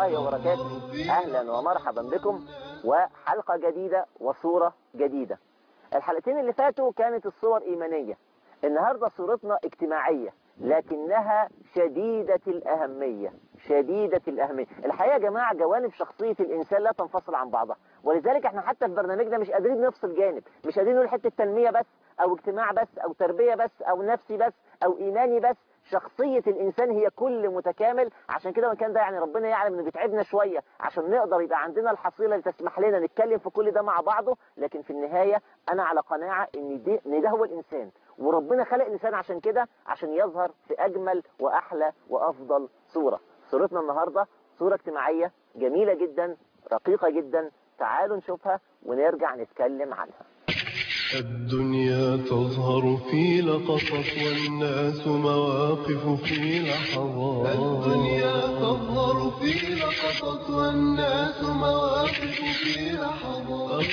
الله وبركاته أهلا ومرحبا بكم وحلقة جديدة وصورة جديدة الحلقتين اللي فاتوا كانت الصور إيمانية النهاردة صورتنا اجتماعية لكنها شديدة الأهمية شديدة الأهمية الحقيقة يا جماعة جوانب شخصية الإنسان لا تنفصل عن بعضها ولذلك احنا حتى في برنامجنا مش قادرين نفصل جانب مش قادرين نقول حتة تنمية بس أو اجتماع بس أو تربية بس أو نفسي بس أو إيماني بس شخصية الإنسان هي كل متكامل عشان كده وكان ده يعني ربنا يعلم إنه بيتعبنا شوية عشان نقدر يبقى عندنا الحصيلة اللي تسمح لنا نتكلم في كل ده مع بعضه لكن في النهاية أنا على قناعة إن, دي إن ده هو الإنسان وربنا خلق الإنسان عشان كده عشان يظهر في أجمل وأحلى وأفضل صورة صورتنا النهاردة صورة اجتماعية جميلة جدا رقيقة جدا تعالوا نشوفها ونرجع نتكلم عنها الدنيا تظهر في لقطة والناس مواقف في لحظات الدنيا تظهر في لقطة والناس مواقف في لحظات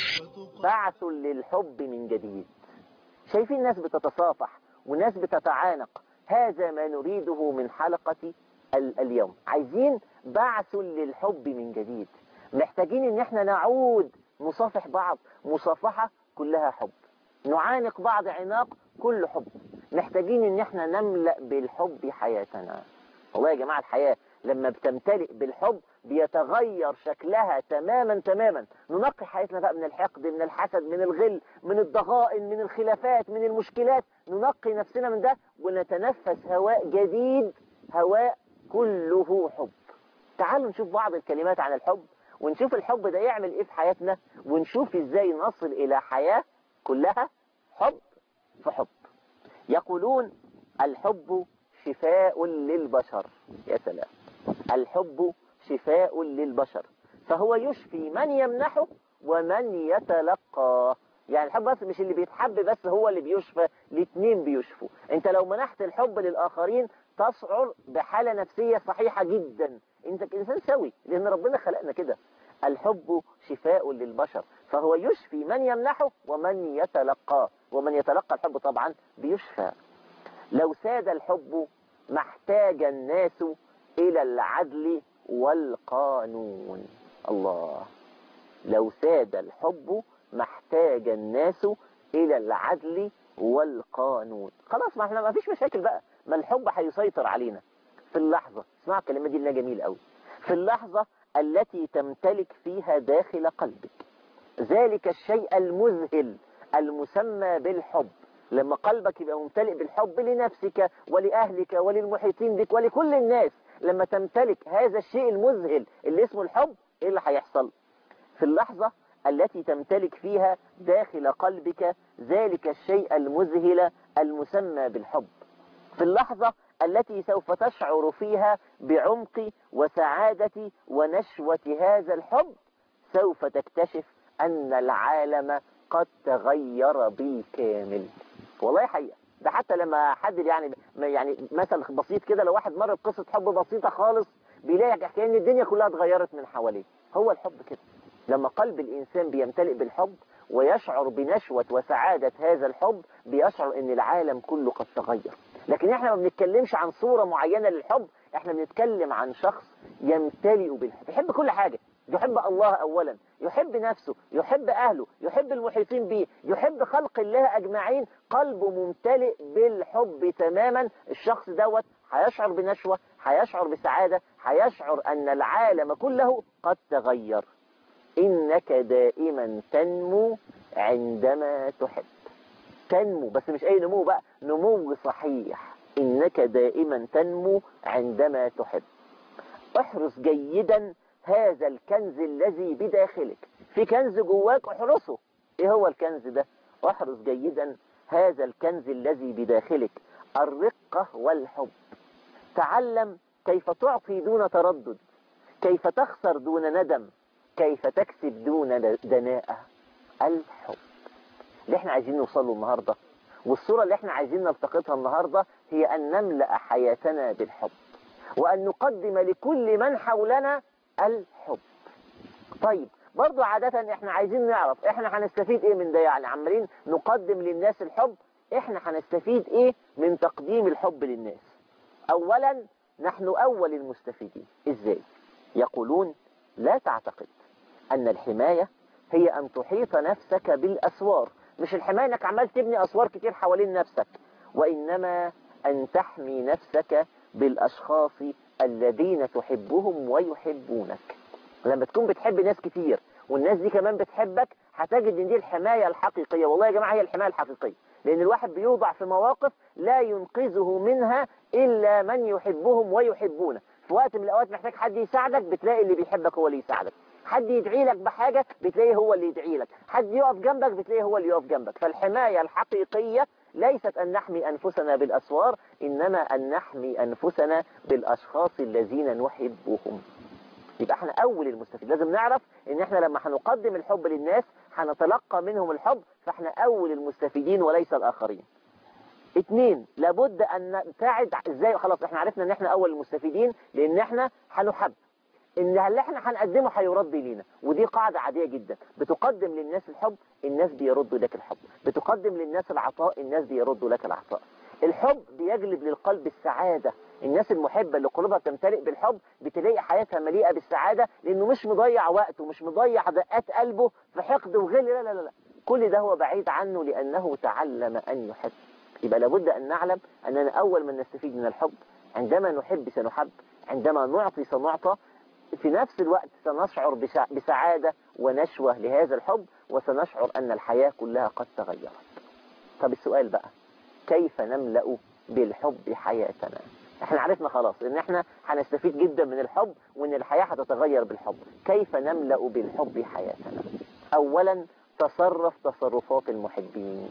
بعث للحب من جديد شايفين ناس بتتصافح وناس بتتعانق هذا ما نريده من حلقة ال- اليوم عايزين بعث للحب من جديد محتاجين ان احنا نعود نصافح بعض مصافحة كلها حب نعانق بعض عناق كل حب محتاجين ان احنا نملأ بالحب حياتنا والله يا جماعة الحياة لما بتمتلئ بالحب بيتغير شكلها تماما تماما ننقي حياتنا بقى من الحقد من الحسد من الغل من الضغائن من الخلافات من المشكلات ننقي نفسنا من ده ونتنفس هواء جديد هواء كله حب تعالوا نشوف بعض الكلمات عن الحب ونشوف الحب ده يعمل ايه في حياتنا ونشوف ازاي نصل الى حياة كلها حب في حب يقولون الحب شفاء للبشر يا سلام الحب شفاء للبشر فهو يشفي من يمنحه ومن يتلقاه يعني الحب بس مش اللي بيتحب بس هو اللي بيشفى الاتنين بيشفوا انت لو منحت الحب للآخرين تشعر بحالة نفسية صحيحة جدا انت انسان سوي لان ربنا خلقنا كده الحب شفاء للبشر فهو يشفي من يمنحه ومن يتلقاه ومن يتلقى الحب طبعا بيشفى لو ساد الحب ما احتاج الناس إلى العدل والقانون الله لو ساد الحب ما احتاج الناس إلى العدل والقانون خلاص ما احنا ما فيش مشاكل بقى ما الحب هيسيطر علينا في اللحظة اسمعوا الكلمة دي اللي جميل قوي في اللحظة التي تمتلك فيها داخل قلبك ذلك الشيء المذهل المسمى بالحب لما قلبك يبقى ممتلئ بالحب لنفسك ولأهلك وللمحيطين بك ولكل الناس لما تمتلك هذا الشيء المذهل اللي اسمه الحب ايه اللي هيحصل في اللحظة التي تمتلك فيها داخل قلبك ذلك الشيء المذهل المسمى بالحب في اللحظة التي سوف تشعر فيها بعمق وسعادة ونشوة هذا الحب سوف تكتشف أن العالم قد تغير بالكامل والله حقيقة ده حتى لما حد يعني يعني مثل بسيط كده لو واحد مر بقصة حب بسيطة خالص بيلاقي كأن الدنيا كلها اتغيرت من حواليه هو الحب كده لما قلب الإنسان بيمتلئ بالحب ويشعر بنشوة وسعادة هذا الحب بيشعر ان العالم كله قد تغير لكن احنا ما بنتكلمش عن صورة معينة للحب احنا بنتكلم عن شخص يمتلئ بالحب يحب كل حاجة يحب الله أولا يحب نفسه يحب أهله يحب المحيطين به يحب خلق الله أجمعين قلبه ممتلئ بالحب تماما الشخص دوت هيشعر بنشوة هيشعر بسعادة هيشعر أن العالم كله قد تغير إنك دائما تنمو عندما تحب تنمو بس مش أي نمو بقى نمو صحيح إنك دائما تنمو عندما تحب احرص جيدا هذا الكنز الذي بداخلك في كنز جواك احرسه ايه هو الكنز ده احرص جيدا هذا الكنز الذي بداخلك الرقة والحب تعلم كيف تعطي دون تردد كيف تخسر دون ندم كيف تكسب دون دناءة الحب اللي احنا عايزين نوصله النهاردة والصورة اللي احنا عايزين نلتقطها النهاردة هي أن نملأ حياتنا بالحب وأن نقدم لكل من حولنا الحب طيب برضو عادة احنا عايزين نعرف احنا هنستفيد ايه من ده يعني عمالين نقدم للناس الحب احنا هنستفيد ايه من تقديم الحب للناس اولا نحن اول المستفيدين ازاي يقولون لا تعتقد أن الحماية هي أن تحيط نفسك بالأسوار مش الحماية أنك عمال تبني أسوار كتير حوالين نفسك وإنما أن تحمي نفسك بالأشخاص الذين تحبهم ويحبونك لما تكون بتحب ناس كتير والناس دي كمان بتحبك هتجد ان دي الحماية الحقيقية والله يا جماعة هي الحماية الحقيقية لان الواحد بيوضع في مواقف لا ينقذه منها الا من يحبهم ويحبونه في وقت من الاوقات محتاج حد يساعدك بتلاقي اللي بيحبك هو اللي يساعدك حد يدعي لك بحاجة بتلاقيه هو اللي يدعي لك حد يقف جنبك بتلاقيه هو اللي يقف جنبك فالحماية الحقيقية ليست أن نحمي أنفسنا بالأسوار إنما أن نحمي أنفسنا بالأشخاص الذين نحبهم يبقى احنا أول المستفيد لازم نعرف إن احنا لما هنقدم الحب للناس هنتلقى منهم الحب فاحنا أول المستفيدين وليس الآخرين اتنين لابد أن نبتعد ازاي خلاص احنا عرفنا ان احنا أول المستفيدين لأن احنا هنحب ان اللي احنا هنقدمه هيرد لينا ودي قاعدة عادية جدا بتقدم للناس الحب الناس بيردوا لك الحب بتقدم للناس العطاء الناس بيردوا لك العطاء الحب بيجلب للقلب السعادة الناس المحبة اللي قلوبها تمتلئ بالحب بتلاقي حياتها مليئة بالسعادة لانه مش مضيع وقته مش مضيع دقات قلبه في حقد وغل لا لا لا كل ده هو بعيد عنه لانه تعلم ان يحب يبقى لابد ان نعلم اننا اول من نستفيد من الحب عندما نحب سنحب عندما نعطي سنعطى في نفس الوقت سنشعر بسعادة ونشوة لهذا الحب وسنشعر أن الحياة كلها قد تغيرت طب السؤال بقى كيف نملأ بالحب حياتنا احنا عرفنا خلاص ان احنا هنستفيد جدا من الحب وان الحياة هتتغير بالحب كيف نملأ بالحب حياتنا اولا تصرف تصرفات المحبين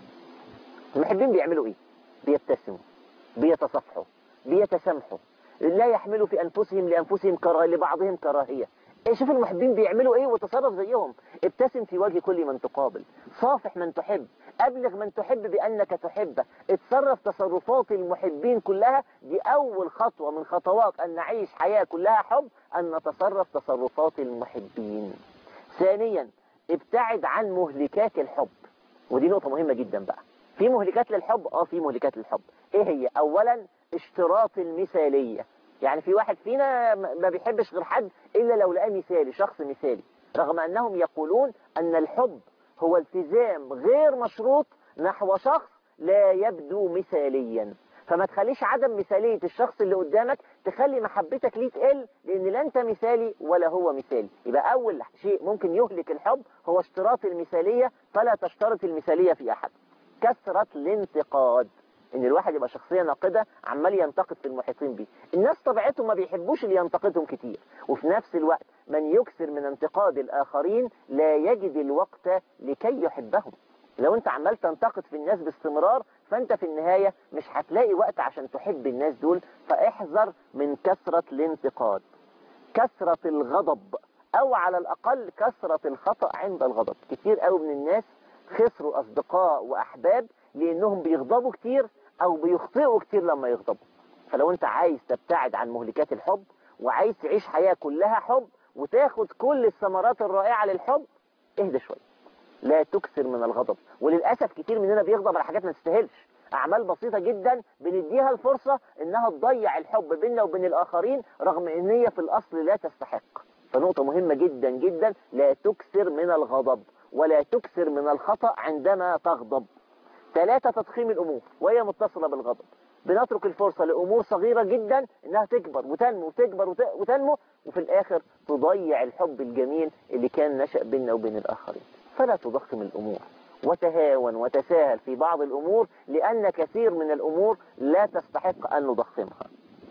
المحبين بيعملوا ايه بيبتسموا بيتصفحوا بيتسامحوا لا يحملوا في أنفسهم لأنفسهم كرا... لبعضهم كراهية إيه شوف المحبين بيعملوا ايه وتصرف زيهم ابتسم في وجه كل من تقابل صافح من تحب أبلغ من تحب بأنك تحبه اتصرف تصرفات المحبين كلها دي أول خطوة من خطوات أن نعيش حياة كلها حب أن نتصرف تصرفات المحبين ثانيا ابتعد عن مهلكات الحب ودي نقطة مهمة جدا بقى في مهلكات للحب اه في مهلكات للحب ايه هي اولا اشتراط المثالية يعني في واحد فينا ما بيحبش غير حد إلا لو لقاه مثالي شخص مثالي رغم أنهم يقولون أن الحب هو التزام غير مشروط نحو شخص لا يبدو مثاليا فما تخليش عدم مثالية الشخص اللي قدامك تخلي محبتك ليه تقل لأن لا أنت مثالي ولا هو مثالي يبقى أول شيء ممكن يهلك الحب هو اشتراط المثالية فلا تشترط المثالية في أحد كثرة الانتقاد ان الواحد يبقى شخصية ناقدة عمال ينتقد في المحيطين بيه الناس طبيعتهم ما بيحبوش اللي ينتقدهم كتير وفي نفس الوقت من يكثر من انتقاد الآخرين لا يجد الوقت لكي يحبهم لو انت عمال تنتقد في الناس باستمرار فانت في النهاية مش هتلاقي وقت عشان تحب الناس دول فاحذر من كثرة الانتقاد كثرة الغضب او على الاقل كثرة الخطأ عند الغضب كتير قوي من الناس خسروا اصدقاء واحباب لانهم بيغضبوا كتير او بيخطئوا كتير لما يغضبوا فلو انت عايز تبتعد عن مهلكات الحب وعايز تعيش حياة كلها حب وتاخد كل الثمرات الرائعة للحب اهدى شوية لا تكثر من الغضب وللأسف كتير مننا بيغضب على حاجات ما تستاهلش أعمال بسيطة جدا بنديها الفرصة إنها تضيع الحب بيننا وبين الآخرين رغم إن هي في الأصل لا تستحق فنقطة مهمة جدا جدا لا تكثر من الغضب ولا تكثر من الخطأ عندما تغضب ثلاثة تضخيم الأمور وهي متصلة بالغضب بنترك الفرصة لأمور صغيرة جدا إنها تكبر وتنمو وتكبر وتنمو وفي الآخر تضيع الحب الجميل اللي كان نشأ بيننا وبين الآخرين فلا تضخم الأمور وتهاون وتساهل في بعض الأمور لأن كثير من الأمور لا تستحق أن نضخمها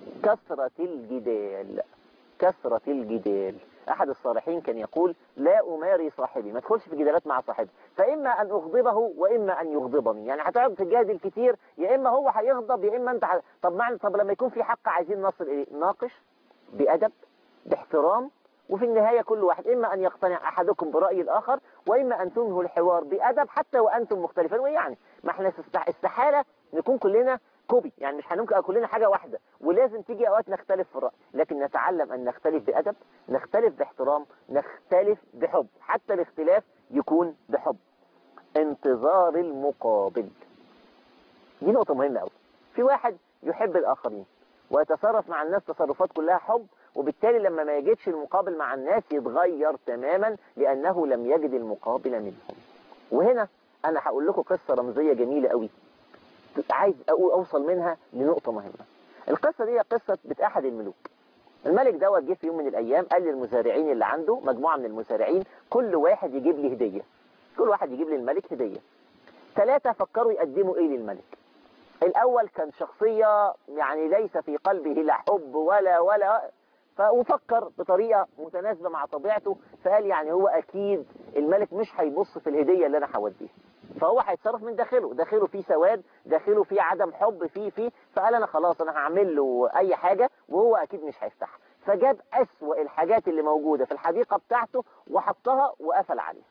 كثرة الجدال كثرة الجدال أحد الصالحين كان يقول لا أماري صاحبي ما تدخلش في جدالات مع صاحبي فإما أن أغضبه وإما أن يغضبني يعني هتقعد تجادل كتير يا إما هو هيغضب يا إما أنت ح... طب معنى طب لما يكون في حق عايزين نصل إليه ناقش بأدب باحترام وفي النهاية كل واحد إما أن يقتنع أحدكم برأي الآخر وإما أن تنهوا الحوار بأدب حتى وأنتم مختلفين ويعني ما احنا استحالة نكون كلنا كوبي يعني مش هنبقى كلنا حاجة واحدة ولازم تيجي أوقات نختلف في الرأي لكن نتعلم أن نختلف بأدب نختلف باحترام نختلف بحب حتى الاختلاف يكون بحب انتظار المقابل دي نقطة مهمة أوي في واحد يحب الآخرين ويتصرف مع الناس تصرفات كلها حب وبالتالي لما ما يجدش المقابل مع الناس يتغير تماما لأنه لم يجد المقابل منهم وهنا أنا هقول لكم قصة رمزية جميلة قوي عايز أوصل منها لنقطة مهمة القصة دي قصة بيت أحد الملوك الملك دوت جه في يوم من الأيام قال للمزارعين اللي عنده مجموعة من المزارعين كل واحد يجيب لي هدية كل واحد يجيب للملك هدية ثلاثة فكروا يقدموا إيه للملك الأول كان شخصية يعني ليس في قلبه لا حب ولا ولا وفكر بطريقة متناسبة مع طبيعته فقال يعني هو أكيد الملك مش هيبص في الهدية اللي أنا هوديها فهو هيتصرف من داخله داخله فيه سواد داخله فيه عدم حب فيه فيه فقال أنا خلاص أنا هعمل له أي حاجة وهو أكيد مش هيفتحها فجاب أسوأ الحاجات اللي موجودة في الحديقة بتاعته وحطها وقفل عليها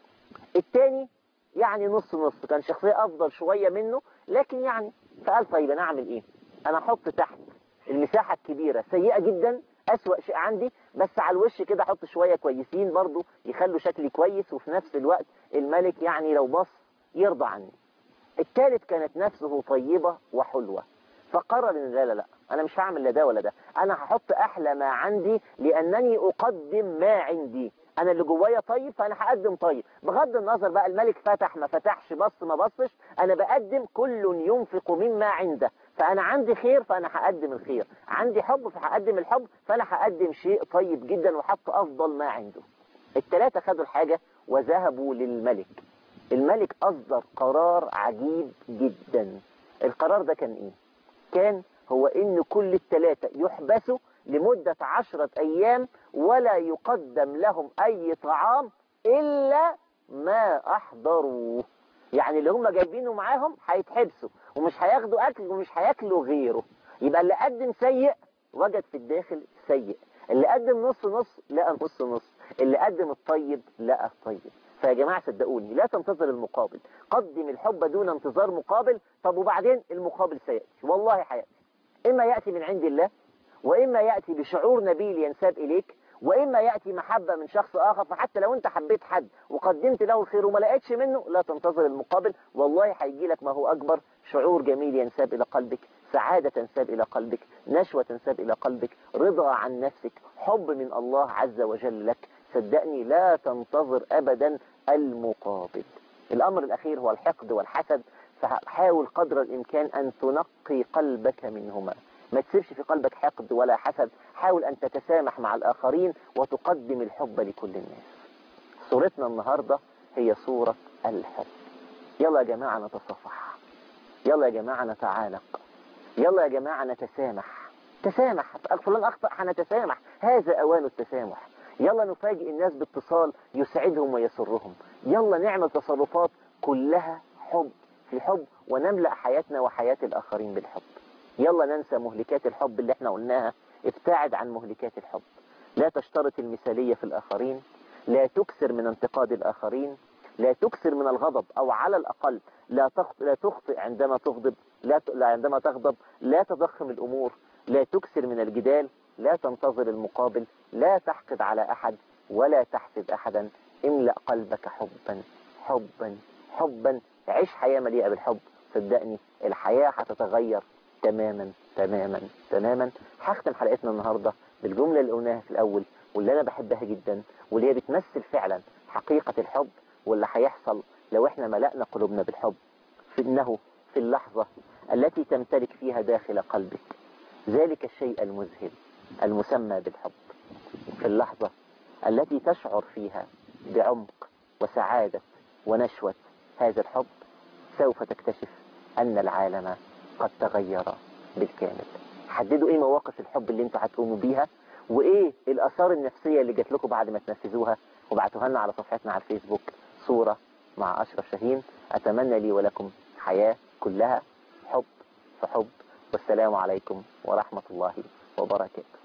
التاني يعني نص نص كان شخصية أفضل شوية منه لكن يعني فقال طيب أنا أعمل إيه أنا أحط تحت المساحة الكبيرة سيئة جدا أسوأ شيء عندي بس على الوش كده أحط شوية كويسين برضو يخلوا شكلي كويس وفي نفس الوقت الملك يعني لو بص يرضى عني الثالث كانت نفسه طيبة وحلوة فقرر ان لا لا لا انا مش هعمل لا ده ولا ده انا هحط احلى ما عندي لانني اقدم ما عندي انا اللي جوايا طيب فانا هقدم طيب بغض النظر بقى الملك فتح ما فتحش بص ما بصش انا بقدم كل ينفق مما عنده فانا عندي خير فانا هقدم الخير عندي حب فهقدم الحب فانا هقدم شيء طيب جدا وحط افضل ما عنده الثلاثه خدوا الحاجه وذهبوا للملك الملك اصدر قرار عجيب جدا القرار ده كان ايه كان هو ان كل الثلاثه يحبسوا لمدة عشرة أيام ولا يقدم لهم أي طعام إلا ما أحضروه يعني اللي هم جايبينه معاهم هيتحبسوا ومش هياخدوا أكل ومش هياكلوا غيره يبقى اللي قدم سيء وجد في الداخل سيء اللي قدم نص نص لقى نص نص اللي قدم الطيب لقى الطيب فيا جماعة صدقوني لا تنتظر المقابل قدم الحب دون انتظار مقابل طب وبعدين المقابل سيأتي والله هيأتي إما يأتي من عند الله وإما يأتي بشعور نبيل ينساب إليك وإما يأتي محبة من شخص آخر فحتى لو أنت حبيت حد وقدمت له الخير وما لقيتش منه لا تنتظر المقابل والله هيجي لك ما هو أكبر شعور جميل ينساب إلى قلبك سعادة تنساب إلى قلبك نشوة تنساب إلى قلبك رضا عن نفسك حب من الله عز وجل لك صدقني لا تنتظر أبدا المقابل الأمر الأخير هو الحقد والحسد فحاول قدر الإمكان أن تنقي قلبك منهما ما تسيبش في قلبك حقد ولا حسد حاول أن تتسامح مع الآخرين وتقدم الحب لكل الناس صورتنا النهاردة هي صورة الحب يلا يا جماعة نتصفح يلا يا جماعة نتعانق يلا يا جماعة نتسامح تسامح فلان أخطأ هنتسامح هذا أوان التسامح يلا نفاجئ الناس باتصال يسعدهم ويسرهم يلا نعمل تصرفات كلها حب في حب ونملأ حياتنا وحياة الآخرين بالحب يلا ننسى مهلكات الحب اللي احنا قلناها ابتعد عن مهلكات الحب لا تشترط المثالية في الآخرين لا تكسر من انتقاد الآخرين لا تكسر من الغضب أو على الأقل لا تخطئ, لا تخطئ عندما تغضب لا, ت... لا عندما تغضب لا تضخم الأمور لا تكسر من الجدال لا تنتظر المقابل لا تحقد على أحد ولا تحسد أحدا املأ قلبك حبا حبا حبا عيش حياة مليئة بالحب صدقني الحياة هتتغير تماما تماما تماما هختم حلقتنا النهاردة بالجملة اللي قلناها في الأول واللي أنا بحبها جدا واللي هي بتمثل فعلا حقيقة الحب واللي هيحصل لو احنا ملأنا قلوبنا بالحب في إنه في اللحظة التي تمتلك فيها داخل قلبك ذلك الشيء المذهل المسمى بالحب في اللحظة التي تشعر فيها بعمق وسعادة ونشوة هذا الحب سوف تكتشف أن العالم قد تغير بالكامل حددوا ايه مواقف الحب اللي انتوا هتقوموا بيها وايه الاثار النفسية اللي جات لكم بعد ما تنفذوها وبعتوها لنا على صفحتنا على الفيسبوك صورة مع اشرف شاهين اتمنى لي ولكم حياة كلها حب في حب والسلام عليكم ورحمة الله وبركاته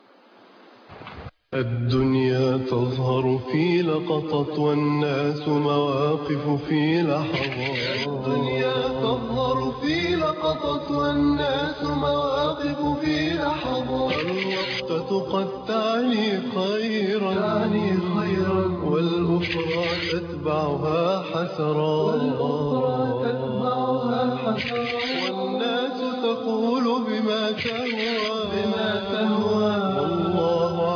الدنيا تظهر في لقطة والناس مواقف في لحظات الدنيا تظهر في لقطة والناس مواقف في لحظات الوقتة قد تعني خيرا تعني خيرا والأخرى تتبعها حسرات والأخرى تتبعها حسرات والناس تقول بما تهوى بما تهوى والله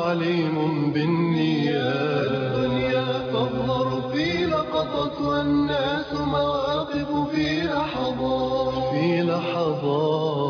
لقطت والناس مواقف في لحظات في لحظات